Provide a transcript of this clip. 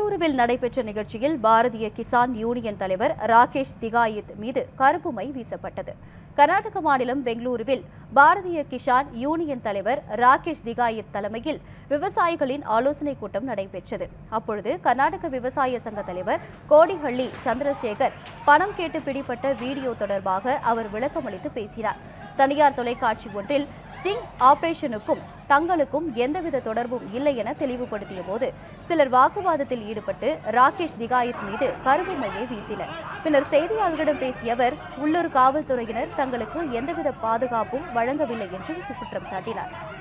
பெங்களூருவில் நடைபெற்ற நிகழ்ச்சியில் பாரதிய கிசான் யூனியன் தலைவர் ராகேஷ் திகாயத் மீது கருப்பு மை வீசப்பட்டது கர்நாடக மாநிலம் பெங்களூருவில் பாரதிய கிசான் யூனியன் தலைவர் ராகேஷ் திகாயத் தலைமையில் விவசாயிகளின் ஆலோசனைக் கூட்டம் நடைபெற்றது அப்பொழுது கர்நாடக விவசாய சங்க தலைவர் கோடிஹள்ளி சந்திரசேகர் பணம் கேட்டு பிடிப்பட்ட வீடியோ தொடர்பாக அவர் விளக்கமளித்து பேசினார் தனியார் தொலைக்காட்சி ஒன்றில் ஸ்டிங் ஆபரேஷனுக்கும் தங்களுக்கும் எந்தவித தொடர்பும் இல்லை என தெளிவுபடுத்திய போது சிலர் வாக்குவாதத்தில் ஈடுபட்டு ராகேஷ் திகாயத் மீது கருப்பு மையை வீசினர் பின்னர் செய்தியாளர்களிடம் பேசிய அவர் உள்ளூர் காவல்துறையினர் தங்களுக்கு எந்தவித பாதுகாப்பும் வழங்கவில்லை என்று குற்றம் சாட்டினார்